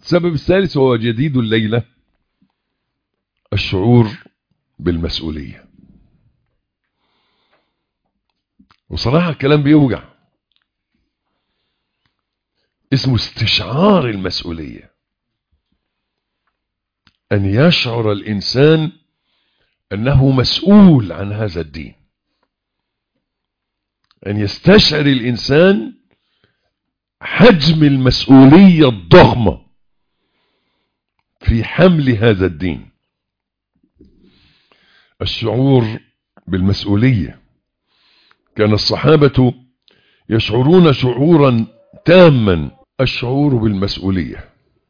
السبب الثالث وهو جديد الليلة الشعور بالمسؤولية وصراحة الكلام بيوجع اسمه استشعار المسؤولية أن يشعر الإنسان أنه مسؤول عن هذا الدين أن يستشعر الإنسان حجم المسؤولية الضخمة في حمل هذا الدين الشعور بالمسؤولية كان الصحابة يشعرون شعورا تاما الشعور بالمسؤولية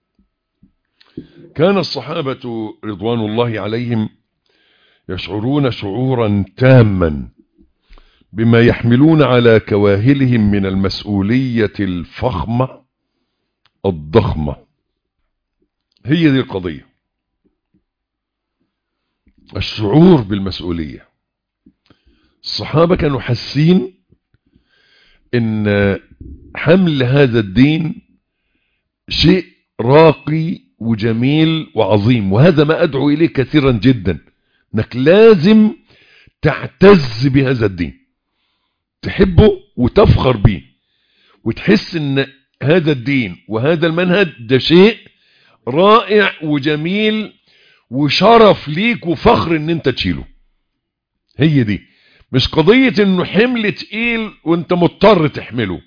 كان الصحابة رضوان الله عليهم يشعرون شعورا تاما بما يحملون على كواهلهم من المسؤولية الفخمة الضخمة هي دي القضية الشعور بالمسؤولية الصحابة كانوا حاسين ان حمل هذا الدين شيء راقي وجميل وعظيم وهذا ما أدعو إليه كثيرا جدا انك لازم تعتز بهذا الدين تحبه وتفخر به وتحس ان هذا الدين وهذا المنهج ده شيء رائع وجميل وشرف ليك وفخر ان انت تشيله هي دي مش قضية انه حمل تقيل وانت مضطر تحمله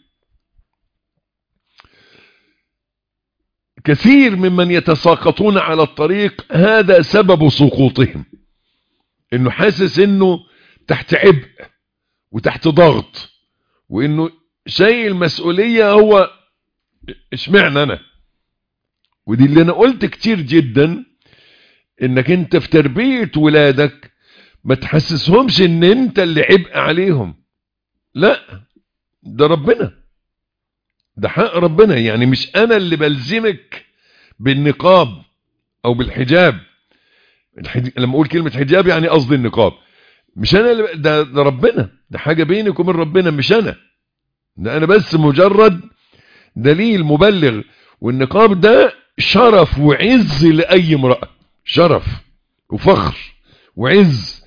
كثير ممن يتساقطون على الطريق هذا سبب سقوطهم انه حاسس انه تحت عبء وتحت ضغط وانه شيء المسؤولية هو اشمعنى انا ودي اللي انا قلت كتير جدا انك انت في تربية ولادك ما تحسسهمش ان انت اللي عبء عليهم لا ده ربنا ده حق ربنا يعني مش انا اللي بلزمك بالنقاب او بالحجاب الحج... لما اقول كلمة حجاب يعني قصدي النقاب مش انا اللي ده, ده ربنا ده حاجة بينك وبين ربنا مش انا ده انا بس مجرد دليل مبلغ والنقاب ده شرف وعز لأي امرأة شرف وفخر وعز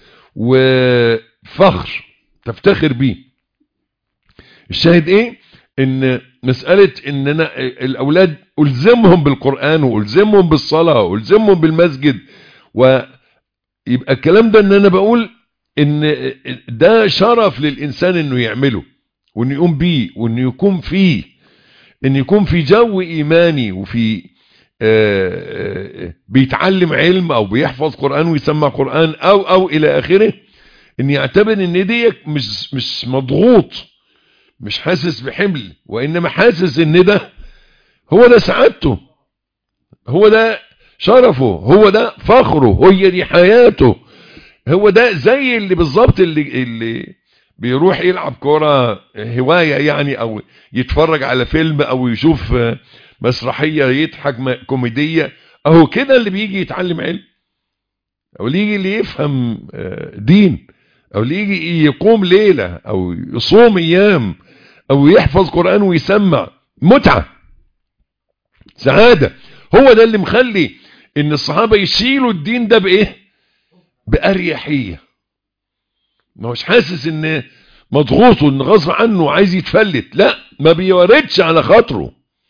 وفخر تفتخر بيه الشاهد ايه ان مسألة ان انا الاولاد الزمهم بالقرآن والزمهم بالصلاة والزمهم بالمسجد ويبقى الكلام ده ان انا بقول ان ده شرف للانسان انه يعمله وانه يقوم بيه وانه يكون فيه ان يكون في جو ايماني وفي آآ آآ بيتعلم علم او بيحفظ قرآن ويسمع قرآن او او الى اخره ان يعتبر ان دي مش مش مضغوط مش حاسس بحمل وانما حاسس ان ده هو ده سعادته هو ده شرفه هو ده فخره هي دي حياته هو ده زي اللي بالظبط اللي اللي بيروح يلعب كرة هواية يعني او يتفرج على فيلم او يشوف مسرحية يضحك كوميدية اهو كده اللي بيجي يتعلم علم او اللي يجي اللي يفهم دين او اللي يجي يقوم ليلة او يصوم ايام او يحفظ قرآن ويسمع متعة سعادة هو ده اللي مخلي ان الصحابة يشيلوا الدين ده بايه بأريحية ما هوش حاسس ان مضغوط وان غصب عنه عايز يتفلت لا ما بيوردش على خاطره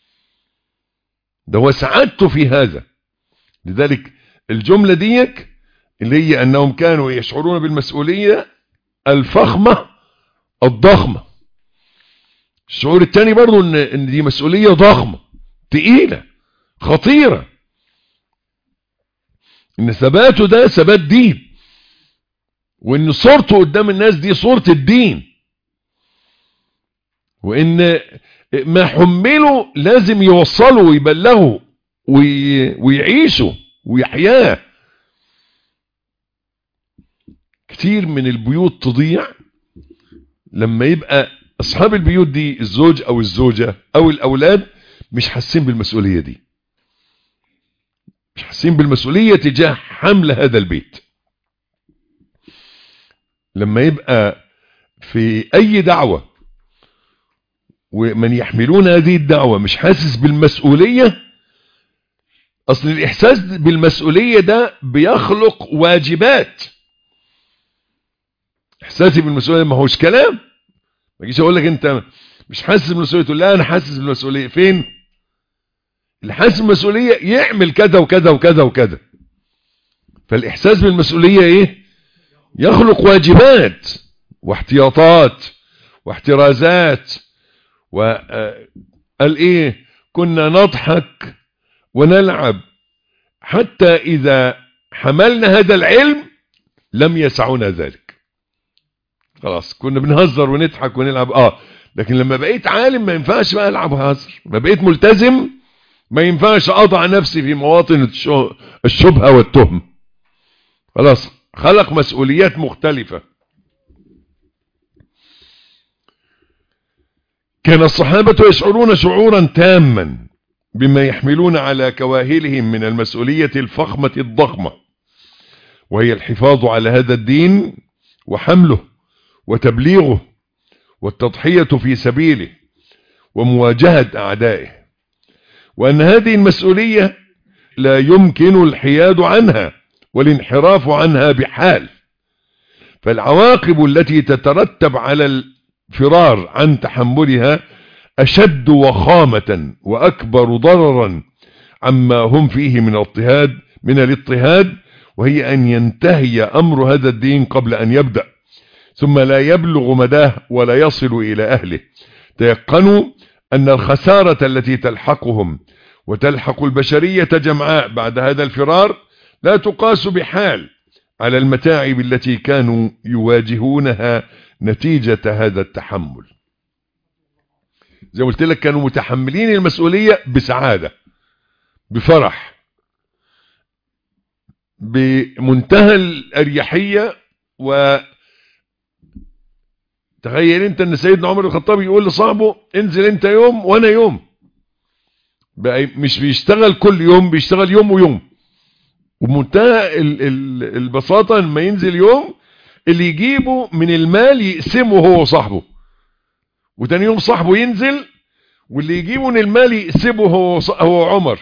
ده هو سعادته في هذا لذلك الجملة ديك اللي هي انهم كانوا يشعرون بالمسؤولية الفخمة الضخمة الشعور الثاني برضو ان, إن دي مسؤولية ضخمة تقيلة خطيرة ان ثباته ده ثبات دين وان صورته قدام الناس دي صورة الدين وان ما حمله لازم يوصله ويبلغه وي... ويعيشه ويحياه كتير من البيوت تضيع لما يبقى اصحاب البيوت دي الزوج او الزوجة او الاولاد مش حاسين بالمسؤولية دي مش حاسين بالمسؤولية تجاه حمل هذا البيت لما يبقى في اي دعوة ومن يحملون هذه الدعوة مش حاسس بالمسؤولية اصل الاحساس بالمسؤولية ده بيخلق واجبات احساسي بالمسؤولية ما هوش كلام ما اجيش اقول لك انت مش حاسس بالمسؤولية تقول لا انا حاسس بالمسؤولية فين اللي حاسس بالمسؤولية يعمل كذا وكذا وكذا وكذا فالاحساس بالمسؤولية ايه يخلق واجبات واحتياطات واحترازات وقال ايه كنا نضحك ونلعب حتى اذا حملنا هذا العلم لم يسعنا ذلك خلاص كنا بنهزر ونضحك ونلعب اه لكن لما بقيت عالم ما ينفعش بقى العب هزر ما بقيت ملتزم ما ينفعش اضع نفسي في مواطن الشبهة والتهم خلاص خلق مسؤوليات مختلفة كان الصحابة يشعرون شعورا تاما بما يحملون على كواهلهم من المسؤولية الفخمة الضخمة وهي الحفاظ على هذا الدين وحمله وتبليغه والتضحية في سبيله ومواجهة أعدائه وأن هذه المسؤولية لا يمكن الحياد عنها والانحراف عنها بحال فالعواقب التي تترتب على الفرار عن تحملها أشد وخامة وأكبر ضررا عما هم فيه من الاضطهاد من الاضطهاد وهي أن ينتهي أمر هذا الدين قبل أن يبدأ ثم لا يبلغ مداه ولا يصل إلى أهله تيقنوا أن الخسارة التي تلحقهم وتلحق البشرية جمعاء بعد هذا الفرار لا تقاس بحال على المتاعب التي كانوا يواجهونها نتيجة هذا التحمل زي قلت لك كانوا متحملين المسؤولية بسعادة بفرح بمنتهى الأريحية و تخيل انت ان سيدنا عمر الخطاب يقول لصاحبه انزل انت يوم وانا يوم بقى مش بيشتغل كل يوم بيشتغل يوم ويوم وبمنتهى البساطة لما ينزل يوم اللي يجيبه من المال يقسمه هو وصاحبه وتاني يوم صاحبه ينزل واللي يجيبه من المال يقسمه هو هو عمر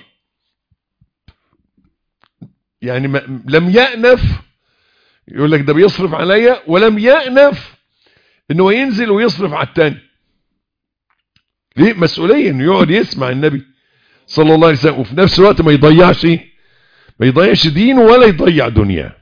يعني ما لم يأنف يقول لك ده بيصرف عليا ولم يأنف انه ينزل ويصرف على التاني ليه مسؤولية انه يقعد يسمع النبي صلى الله عليه وسلم وفي نفس الوقت ما يضيعش ما يضيعش دينه ولا يضيع دنياه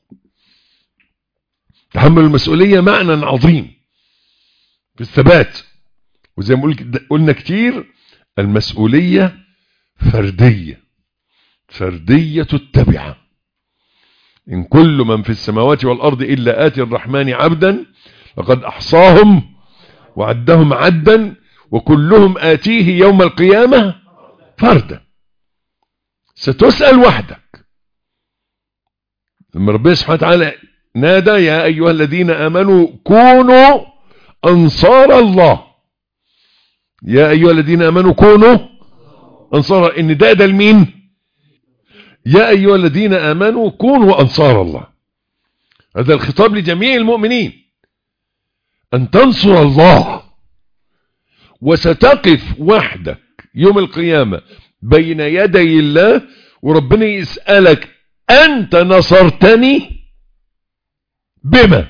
تحمل المسؤولية معنى عظيم في الثبات وزي ما قلنا كتير المسؤولية فردية فردية التبعة إن كل من في السماوات والأرض إلا آتي الرحمن عبدا لقد أحصاهم وعدهم عدا وكلهم آتيه يوم القيامة فردا ستسأل وحدك لما ربنا سبحانه وتعالى نادى يا أيها الذين آمنوا كونوا أنصار الله يا أيها الذين آمنوا كونوا أنصار إن ده ده لمين يا أيها الذين آمنوا كونوا أنصار الله هذا الخطاب لجميع المؤمنين أن تنصر الله وستقف وحدك يوم القيامة بين يدي الله وربنا يسألك أنت نصرتني بما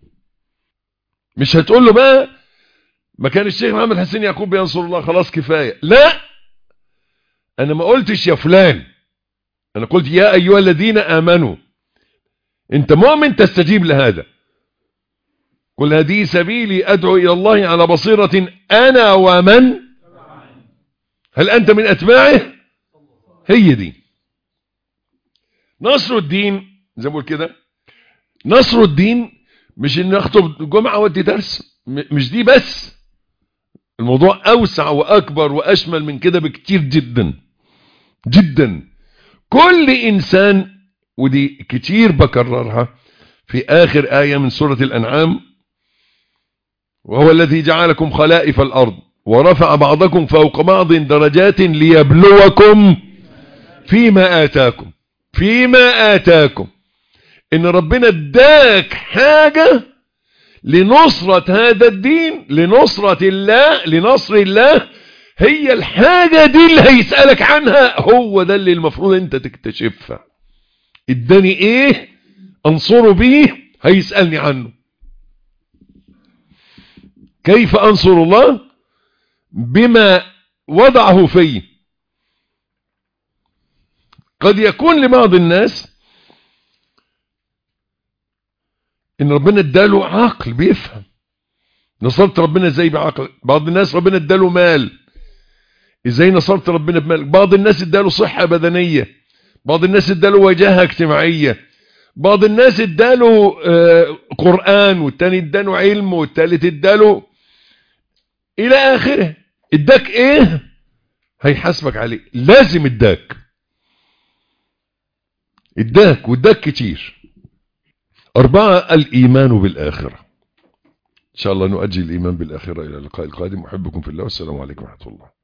مش هتقول له بقى ما كان الشيخ محمد حسين يعقوب بينصر الله خلاص كفاية لا أنا ما قلتش يا فلان أنا قلت يا أيها الذين آمنوا أنت مؤمن تستجيب لهذا قل هذه سبيلي أدعو إلى الله على بصيرة أنا ومن هل أنت من أتباعه هي دي نصر الدين زي ما بقول كده نصر الدين مش ان اخطب الجمعة وادي درس مش دي بس الموضوع اوسع واكبر واشمل من كده بكتير جدا جدا كل انسان ودي كتير بكررها في اخر آية من سورة الانعام وهو الذي جعلكم خلائف الارض ورفع بعضكم فوق بعض درجات ليبلوكم فيما آتاكم فيما آتاكم إن ربنا اداك حاجة لنصرة هذا الدين لنصرة الله لنصر الله هي الحاجة دي اللي هيسألك عنها هو ده اللي المفروض انت تكتشفها اداني ايه انصره بيه هيسألني عنه كيف انصر الله بما وضعه في قد يكون لبعض الناس ان ربنا اداله عقل بيفهم نصرت ربنا ازاي بعقل بعض الناس ربنا اداله مال ازاي نصرت ربنا بمال بعض الناس اداله صحة بدنية بعض الناس اداله وجاهة اجتماعية بعض الناس اداله آه قرآن والتاني اداله علم والتالت اداله الى اخره اداك ايه هيحاسبك عليه لازم اداك اداك واداك كتير اربعة الايمان بالاخرة ان شاء الله نؤجل الايمان بالاخرة الى اللقاء القادم احبكم في الله والسلام عليكم ورحمة الله